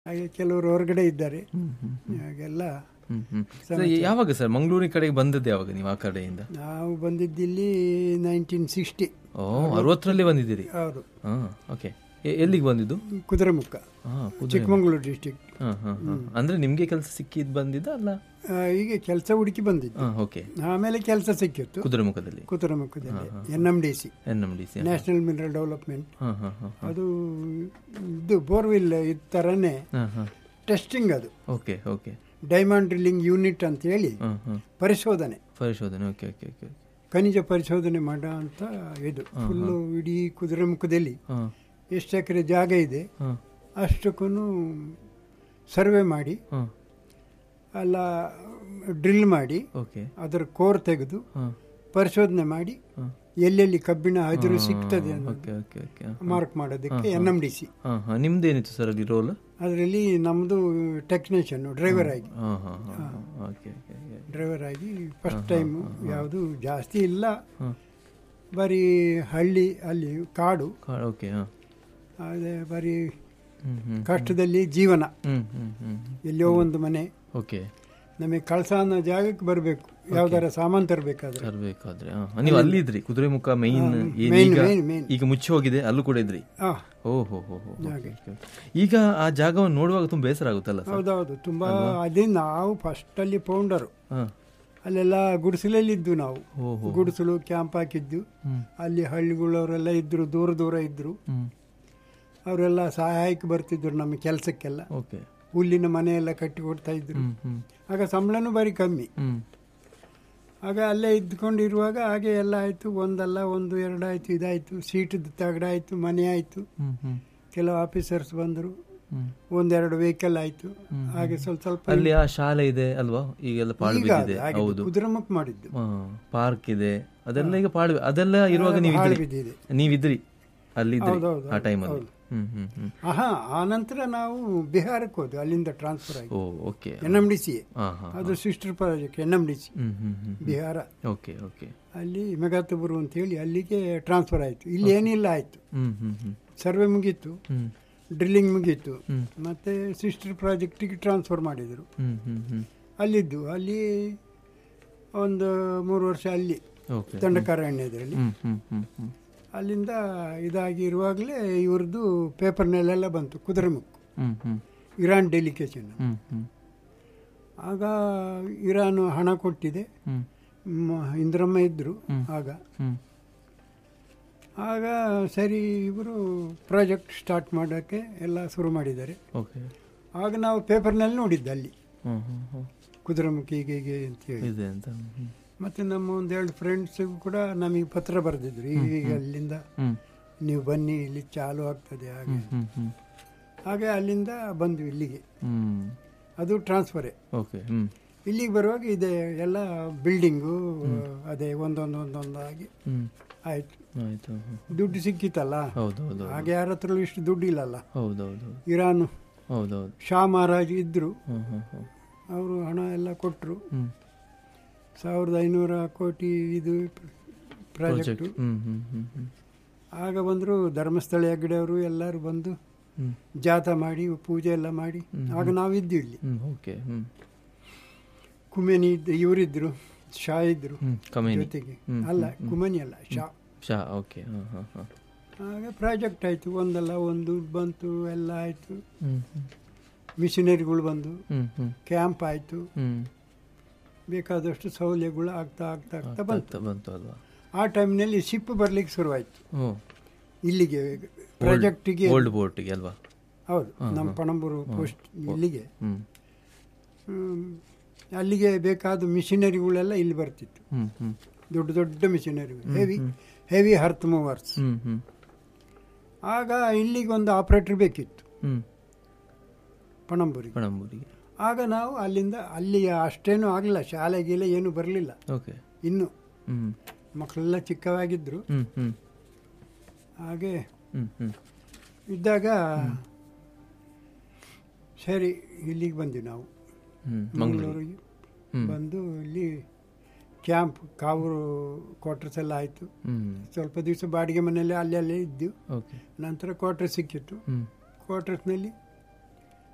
ಹಾಗೆ ಕೆಲವರು ಹೊರಗಡೆ ಇದ್ದಾರೆ ಹ್ಮ್, ಹ್ಮ್, ಹ್ಮ್. ಹಾಗೆಲ್ಲ ಹ್ಮ್, ಹ್ಮ್. ಸರ್, ಯಾವಾಗ ಸರ್ ಮಂಗಳೂರಿನ ಕಡೆಗೆ ಬಂದದ್ದು ಯಾವಾಗ ನೀವು ಆ ಕಡೆಯಿಂದ ನಾವು ಬಂದಿದ್ದಿಲ್ಲಿ ನೈನ್ಟೀನ್ ಸಿಕ್ಸ್ಟಿ ಓ ಅರವತ್ತರಲ್ಲಿ ಬಂದಿದ್ದೀರಿ ಹೌದು ಹಾ ಓಕೆ ಎಲ್ಲಿಗೆ ಬಂದಿದ್ದು ಕುದುರೆಮುಖ ಹಾ ಕುದುರೆ ಚಿಕ್ಕಮಗಳೂರು ಡಿಸ್ಟಿಕ್ ಹಾ ಹಾ ಹಾ ಅಂದ್ರೆ ನಿಮ್ಗೆ ಕೆಲಸ ಸಿಕ್ಕಿದ್ ಬಂದಿದ್ದ ಅಲ್ಲ ಹೀಗೆ ಕೆಲಸ ಹುಡುಕಿ ಬಂದಿದ್ದು ಹಾ ಓಕೆ ಆಮೇಲೆ ಕೆಲಸ ಸಿಕ್ಕಿತ್ತು ಕುದುರೆಮುಖದಲ್ಲಿ ಕುದುರೆಮುಖದಲ್ಲಿ N M D C N M D C national mineral development ಹಾ ಹಾ ಹಾ ಅದು ಇದು ಬೋರ್ವೆಲ್ ಈ ಥರನೇ ಹಾ ಹಾ ಟೆಸ್ಟಿಂಗ್ ಅದು okay okay diamond drilling unit ಅಂತ ಹೇಳಿ ಹಾ ಹಾ ಪರಿಶೋಧನೆ ಪರಿಶೋಧನೆ ಓಕೆ ಓಕೆ ಓಕೆ ಖನಿಜ ಪರಿಶೋಧನೆ ಮಾಡೋ ಅಂತ ಇದು ಫುಲ್ಲು ಇಡೀ ಕುದುರೆಮುಖದಲ್ಲಿ ಹಾ ಎಷ್ಟು ಎಕರೆ ಜಾಗ ಇದೆ ಹಾ ಅಷ್ಟಕ್ಕೂ ಸರ್ವೆ ಮಾಡಿ ಹಾ ಅಲ್ಲ ಡ್ರಿಲ್ ಮಾಡಿ ಓಕೆ ಅದರ ಕೋರ್ ತೆಗೆದು ಹಾ ಪರಿಶೋಧನೆ ಮಾಡಿ ಹಾ ಎಲ್ಲೆಲ್ಲಿ ಕಬ್ಬಿಣ ಹದಿರು ಸಿಗ್ತದೆ ಅನ್ನೋದು ಓಕೆ ಓಕೆ ಓಕೆ ಮಾರ್ಕ್ ಮಾಡೋದಕ್ಕೆ ಎನ್ ಎಂ ಡಿ ಸಿ ಹಾ ಹಾ ನಿಮ್ದೇನಿತ್ತು ಸರ್ ಅಲ್ಲಿ ರೋಲ್ ಅದರಲ್ಲಿ ನಮ್ಮದು ಟೆಕ್ನಿಷಿಯನ್ ಡ್ರೈವರ್ ಆಗಿ ಹಾ ಹಾ ಹಾ ಓಕೆ ಓಕೆ ಡ್ರೈವರ್ ಆಗಿ ಫಸ್ಟ್ ಟೈಮ್ ಯಾವುದು ಜಾಸ್ತಿ ಇಲ್ಲ ಹಾ ಬರೀ ಹಳ್ಳಿ ಅಲ್ಲಿ ಕಾಡು ಓಕೆ ಹಾ ಅದೇ ಬರೀ ಹ್ಮ್ ಹ್ಮ್ ಕಷ್ಟದಲ್ಲಿ ಜೀವನ ಹ್ಮ್ ಹ್ಮ್ ಹ್ಮ್ ಎಲ್ಲೋ ಒಂದು ಮನೆ ಓಕೆ ನಮಗೆ ಕಳಸ ಅನ್ನೋ ಜಾಗಕ್ಕೆ ಬರಬೇಕು ಯಾವ್ದಾರ ಸಾಮಾನು ತರಬೇಕಾದ್ರೆ ತರಬೇಕಾದ್ರೆ ನೀವು ಅಲ್ಲಿದ್ರಿ ಕುದುರೆಮುಖ ಮೈನ್ main, ಏನೀಗ main, main. ಈಗ ಮುಚ್ಚಿ ಹೋಗಿದೆ ಅಲ್ಲೂ ಕೂಡ ಇದ್ರಿ ಆ ಓ ಹೋ ಹೋ ಹೋ ಈಗ ಆ ಜಾಗವನ್ನು ನೋಡುವಾಗ ತುಂಬಾ ಬೇಸರ ಆಗುತ್ತಲ್ಲ ಸರ್ ಹೌದೌದು ತುಂಬಾ ಅದೇ ನಾವು ಫಸ್ಟ್ ಅಲ್ಲಿ ಪೌಂಡರು ಹಾ ಅಲ್ಲೆಲ್ಲ ಗುಡಿಸಲಲ್ಲಿದ್ದು ನಾವು ಓ ಹೋ ಗುಡಿಸಲು ಕ್ಯಾಂಪ್ ಹಾಕಿದ್ದು ಹ್ಮ್ ಅಲ್ಲಿ ಹಳ್ಳಿಗಳವರೆಲ್ಲ ಇದ್ರು ದೂರ ದೂರ ಇದ್ರು ಹ್ಮ್ ಅವರೆಲ್ಲ ಸಹಾಯಕ್ಕೆ ಬರ್ತಿದ್ರು ನಮ್ಮ ಕೆಲಸಕ್ಕೆಲ್ಲ ಓಕೆ ಹುಲ್ಲಿನ ಮನೆಯೆಲ್ಲ ಕಟ್ಟಿ ಕೊಡ್ತಾ ಇದ್ರು ಹ್ಮ್ ಹ್ಮ್ ಆಗ ಸಂಬಳನೂ ಬರೀ ಕಮ್ಮಿ ಹ್ಮ್ ಆಗ ಅಲ್ಲೇ ಇದ್ಕೊಂಡಿರುವಾಗ ಹಾಗೆ ಎಲ್ಲ ಆಯಿತು ಒಂದಲ್ಲ ಒಂದು ಎರಡಾಯಿತು ಇದಾಯಿತು ಸೀಟದ ತಗಡಾಯಿತು ಮನೆ ಆಯಿತು ಹ್ಮ್ ಹ್ಮ್ ಕೆಲವು ಆಫೀಸರ್ಸ್ ಬಂದರು ಹ್ಮ್ ಒಂದೆರಡು ವೆಹಿಕಲ್ ಆಯಿತು ಹಾಗೆ ಸ್ವಲ್ಪ ಸ್ವಲ್ಪ ಅಲ್ಲಿ ಆ ಶಾಲೆ ಇದೆ ಅಲ್ವಾ ಈಗೆಲ್ಲ ಪಾಳು ಈಗ ಬಿದ್ದಿದೆ ಅದು ಆಗಿದ್ದು, ಹೌದು ಕುದುರೆಮುಖ ಮಾಡಿದ್ದು ಪಾರ್ಕ್ ಇದೆ ಅದೆಲ್ಲ ಈಗ ಪಾಳು ಅದೆಲ್ಲ ಇರುವಾಗ ನೀವು ಹಾಳು ಇದ್ರಿ ಬಿದ್ದಿದೆ ನೀವಿದ್ರಿ ಅಲ್ಲಿದ್ರಿ ಹೌದೌದು, ಆ ಟೈಮಲ್ಲಿ ಹೌದು. ಹ್ಮ್ ಹ್ಮ್ ಹ್ಮ್ ಆಹಾ ಆ ನಂತರ ನಾವು ಬಿಹಾರಕ್ಕೆ ಹೋದ್ವಿ ಅಲ್ಲಿಂದ ಟ್ರಾನ್ಸ್ಫರ್ ಆಗಿ oh okay N M D C ಹಾ ಹಾ ಅದು sister project N M D C ಹ್ಮ್ ಹ್ಮ್ ಹ್ಮ್ ಬಿಹಾರ ಓಕೆ ಓಕೆ ಅಲ್ಲಿ ಮೆಗಾತಬುರು ಅಂತ ಹೇಳಿ ಅಲ್ಲಿಗೆ ಟ್ರಾನ್ಸ್ಫರ್ ಆಯಿತು ಇಲ್ಲಿ ಏನಿಲ್ಲ ಆಯಿತು ಹ್ಮ್ ಹ್ಮ್ ಹ್ಮ್ ಸರ್ವೆ ಮುಗೀತು ಹ್ಮ್ ಡ್ರಿಲ್ಲಿಂಗ್ ಮುಗೀತು ಹ್ಮ್ ಮತ್ತೆ ಸಿಸ್ಟರ್ ಪ್ರಾಜೆಕ್ಟಿಗೆ ಟ್ರಾನ್ಸ್ಫರ್ ಮಾಡಿದರು ಹ್ಮ್ ಹ್ಮ್ ಹ್ಮ್ ಅಲ್ಲಿದ್ದು ಅಲ್ಲಿ ಒಂದು ಮೂರು ವರ್ಷ ಅಲ್ಲಿ ಓಕೆ ದಂಡಕಾರಣ್ಯದಲ್ಲಿ ಹ್ಮ್ ಹ್ಮ್ ಹ್ಮ್ ಹ್ಮ್ ಅಲ್ಲಿಂದ ಇದಾಗಿ ಇರುವಾಗಲೇ ಇವ್ರದ್ದು ಪೇಪರ್ನಲ್ಲೆಲ್ಲ ಬಂತು ಕುದುರೆಮುಖ ಹ್ಮ್ ಹ್ಮ್ ಇರಾನ್ ಡೆಲಿಕೇಶನ್ ಹ್ಮ್ ಹ್ಮ್ ಆಗ ಇರಾನ್ ಹಣ ಕೊಟ್ಟಿದೆ ಹ್ಮ್ ಮ- ಇಂದ್ರಮ್ಮ ಇದ್ದರು ಆಗ ಹ್ಮ್ ಆಗ ಸರಿ ಇವರು ಪ್ರಾಜೆಕ್ಟ್ ಸ್ಟಾರ್ಟ್ ಮಾಡೋಕ್ಕೆ ಎಲ್ಲ ಶುರು ಮಾಡಿದ್ದಾರೆ ಓಕೆ ಆಗ ನಾವು ಪೇಪರ್ನಲ್ಲಿ ನೋಡಿದ್ದು ಅಲ್ಲಿ ಹ್ಮ್ ಹ್ಮ್ ಹ್ಮ್ ಕುದುರೆಮುಖಿ ಹೀಗೆ ಹೀಗೆ ಅಂತೇಳಿ ಇದೆ ಅಂತ ಹ್ಮ್ ಮತ್ತು ನಮ್ಮ ಒಂದೆರಡು ಫ್ರೆಂಡ್ಸಿಗೂ ಕೂಡ ನಮಗೆ ಪತ್ರ ಬರೆದಿದ್ರು ಈಗ ಅಲ್ಲಿಂದ ಹ್ಮ್ ನೀವು ಬನ್ನಿ ಇಲ್ಲಿ ಚಾಲು ಆಗ್ತದೆ ಹಾಗೆ ಹ್ಮ್ ಹ್ಮ್ ಹ್ಮ್ ಹಾಗೆ ಅಲ್ಲಿಂದ ಬಂದ್ವಿ ಇಲ್ಲಿಗೆ ಹ್ಮ್ ಅದು ಟ್ರಾನ್ಸ್ಫರೇ ಓಕೆ ಹ್ಮ್ ಇಲ್ಲಿಗೆ ಬರುವಾಗ ಇದೆ ಎಲ್ಲ ಬಿಲ್ಡಿಂಗು ಅದೇ ಒಂದೊಂದು ಒಂದೊಂದಾಗಿ ಹ್ಮ್ ಆಯಿತು ಆಯ್ತು ಹ್ಮ್. ದುಡ್ಡು ಸಿಕ್ಕಿತ್ತಲ್ಲ ಹೌದು ಹೌದು ಹಾಗೆ ಯಾರ ಹತ್ರಲೂ ಇಷ್ಟು ದುಡ್ಡು ಇಲ್ಲಲ್ಲ ಹೌದು ಹೌದು ಇರಾನು ಹೌದು ಹೌದು ಶಾ ಮಹಾರಾಜ್ ಇದ್ದರು ಹ್ಮ್ ಹ್ಮ್ ಹ್ಮ್ ಅವರು ಹಣ ಎಲ್ಲ ಕೊಟ್ಟರು ಹ್ಮ್ ಸಾವಿರದ ಐನೂರ ಕೋಟಿ ಇದು ಪ್ರಾಜೆಕ್ಟು ಹ್ಮ್ ಹ್ಮ್ ಹ್ಮ್ ಹ್ಮ್ ಆಗ ಬಂದರು ಧರ್ಮಸ್ಥಳ ಹೆಗ್ಗಡೆ ಅವರು ಎಲ್ಲರೂ ಬಂದು ಹ್ಮ್ ಜಾತ ಮಾಡಿ ಪೂಜೆ ಎಲ್ಲ ಮಾಡಿ ಆಗ ನಾವಿದ್ವಿ ಇಲ್ಲಿ ಹ್ಮ್ ಓಕೆ ಹ್ಮ್ ಕುಮೇನಿ ಇದ್ದ ಇವರಿದ್ದರು ಶಾ ಇದ್ದರು ಹ್ಮ್ ಕಮೇನಿ ಜೊತೆಗೆ ಹ್ಮ್, ಅಲ್ಲ ಕುಮನಿ ಅಲ್ಲ ಶಾ ಶಾ ಓಕೆ ಹಾಂ ಹಾಂ ಹಾಂ ಆಗ ಪ್ರಾಜೆಕ್ಟ್ ಆಯಿತು ಒಂದಲ್ಲ ಒಂದು ಬಂತು ಎಲ್ಲ ಆಯಿತು ಹ್ಮ್ ಹ್ಮ್ ಮಿಷನರಿಗಳು ಬಂದು ಹ್ಮ್ ಹ್ಮ್ ಕ್ಯಾಂಪ್ ಆಯಿತು ಹ್ಮ್ ಬೇಕಾದಷ್ಟು ಸೌಲಭ್ಯಗಳು ಆಗ್ತಾ ಆಗ್ತಾ ಆಗ್ತಾ ಬಂತು ಆಗ್ತಾ ಬಂತು ಅಲ್ವಾ ಆ ಟೈಮ್ನಲ್ಲಿ ಶಿಪ್ ಬರಲಿಕ್ಕೆ ಶುರುವಾಯಿತು ಓ ಇಲ್ಲಿಗೆ ಪ್ರಾಜೆಕ್ಟಿಗೆ ಓಲ್ಡ್ ಬೋಟಿಗೆ ಅಲ್ವಾ ಹೌದು ನಮ್ಮ ಪಣಂಬೂರು ಪೋಸ್ಟ್ ಇಲ್ಲಿಗೆ ಹ್ಮ್ ಹ್ಮ್, ಅಲ್ಲಿಗೆ ಬೇಕಾದ ಮಿಷಿನರಿಗಳೆಲ್ಲ ಇಲ್ಲಿ ಬರ್ತಿತ್ತು ಹ್ಮ್ ಹ್ಮ್ ದೊಡ್ಡ ದೊಡ್ಡ ಮಿಷಿನರಿಗಳು ಹೆವಿ ಹೆವಿ ಹರ್ತ್ ಮೂವರ್ಸ್ ಹ್ಮ್ ಹ್ಮ್ ಆಗ ಇಲ್ಲಿಗೆ ಒಂದು ಆಪರೇಟರ್ ಬೇಕಿತ್ತು ಹ್ಮ್ ಪಣಂಬೂರಿಗೆ ಪಣಂಬೂರಿಗೆ ಆಗ ನಾವು ಅಲ್ಲಿಂದ ಅಲ್ಲಿ ಅಷ್ಟೇನು ಆಗಲಿಲ್ಲ ಶಾಲೆ ಗೀಲೆ ಏನು ಬರಲಿಲ್ಲ ಓಕೆ ಇನ್ನು ಹ್ಮ್ ಮಕ್ಕಳೆಲ್ಲ ಚಿಕ್ಕವಾಗಿದ್ದರು ಹ್ಮ್ ಹ್ಮ್ ಹಾಗೆ ಹ್ಮ್ ಹ್ಮ್ ಇದ್ದಾಗ ಸರಿ ಇಲ್ಲಿಗೆ ಬಂದ್ವಿ ನಾವು ಹ್ಮ್ ಮಂಗಳೂರು ಮಂಗಳೂರಿಗೆ ಹ್ಮ್. ಬಂದು ಇಲ್ಲಿ ಕ್ಯಾಂಪ್ ಕಾವೂರು ಕ್ವಾರ್ಟರ್ಸ್ ಎಲ್ಲ ಆಯಿತು ಹ್ಮ್ ಸ್ವಲ್ಪ ದಿವಸ ಬಾಡಿಗೆ ಮನೆಯಲ್ಲಿ ಅಲ್ಲಿ ಅಲ್ಲೇ ಇದ್ದು ಓಕೆ ನಂತರ ಕ್ವಾರ್ಟರ್ ಸಿಕ್ಕಿತ್ತು ಹ್ಮ್ ಕ್ವಾರ್ಟರ್ಸ್ನಲ್ಲಿ